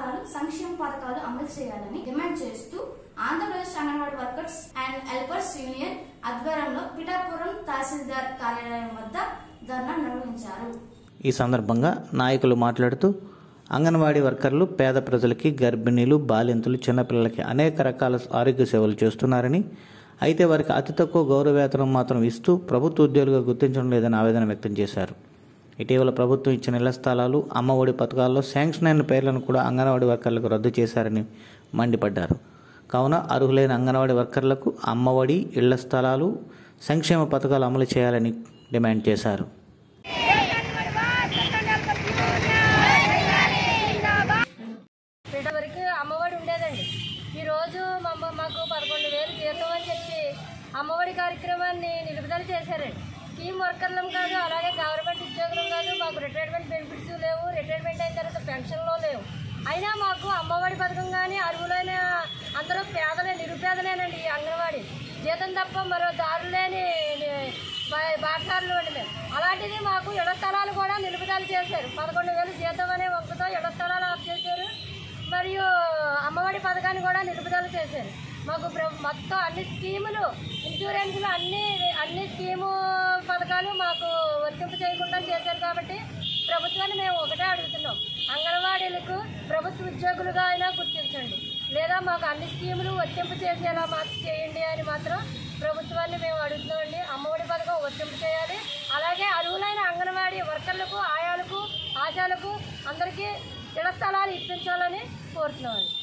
స్థలాలు సంక్షేమ పథకాలు అమలు చేయాలని డిమాండ్ చేస్తూ Andhra Pradesh anganwadi workers and helpers union ఆధ్వర్యంలో పిఠాపురం తహసీల్దార్ కార్యాలయం వద్ద ధర్నా నిర్వహించారు ఈ సందర్భంగా నాయకులు మాట్లాడుతూ అంగన్వాడీ వర్కర్లు పేద ప్రజలకి గర్భిణీలు బాలింతలు చిన్నపిల్లలకి అనేక రకాల ఆరోగ్య సేవలు చేస్తున్నారని అయితే వారికి అతి తక్కువ గౌరవ వేతనం మాత్రం ఇస్తూ ప్రభుత్వ ఉద్యోగులుగా గుర్తించడం లేదని ఆవేదన వ్యక్తం చేశారు ఇటీవల ప్రభుత్వం ఇచ్చిన ఇళ్ల స్థలాలు అమ్మఒడి పథకాల్లో శాంక్షన్ అయిన పేర్లను కూడా అంగన్వాడీ వర్కర్లకు రద్దు చేశారని మండిపడ్డారు కావున అర్హులైన అంగన్వాడీ వర్కర్లకు అమ్మఒడి ఇళ్ల స్థలాలు సంక్షేమ పథకాలు అమలు చేయాలని డిమాండ్ చేశారు పీట వరకు అమ్మఒడి ఉండేదండి ఈరోజు మమ్మ మాకు పదకొండు వేలు జీతం అని చెప్పి అమ్మఒడి కార్యక్రమాన్ని నిలుపుదల చేశారండి స్కీమ్ వర్కర్లం కాదు అలాగే గవర్నమెంట్ ఉద్యోగులం కాదు మాకు రిటైర్మెంట్ బెనిఫిట్స్ లేవు రిటైర్మెంట్ అయిన తర్వాత పెన్షన్లో లేవు అయినా మాకు అమ్మఒడి పథకం కానీ అర్హులైన అందరూ పేదలే నిరుపేదలేనండి ఈ అంగన్వాడీ జీతం తప్ప మరో దారులు లేని బాటసారులు అండి మేము అలాంటిది మాకు ఇళ్ల స్థలాలు కూడా నిలుపుదల చేశారు పదకొండు వేలు జీతం అనే వంకతో ఇళ్ల స్థలాలు ఆఫ్ చేశారు మరియు అమ్మఒడి పథకాన్ని కూడా నిలుపుదల చేశారు మాకు ప్ర- మొత్తం అన్ని స్కీములు ఇన్సూరెన్స్లు అన్ని అన్ని స్కీము పథకాలు మాకు వర్తింపు చేయకుండా చేశారు కాబట్టి ప్రభుత్వాన్ని మేము ఒకటే అడుగుతున్నాం అంగన్వాడీలకు ప్రభుత్వ ఉద్యోగులుగా అయినా గుర్తించండి లేదా మాకు అన్ని స్కీములు వర్తింపు చేసేలా మాత్రం చేయండి అని మాత్రం ప్రభుత్వాన్ని మేము అడుగుతున్నామండి అమ్మఒడి పథకం వర్తింపు చేయాలి అలాగే అర్హులైన అంగన్వాడీ వర్కర్లకు ఆయాలకు ఆశాలకు అందరికీ ఇళ్ల స్థలాలు ఇప్పించాలని కోరుతున్నామండి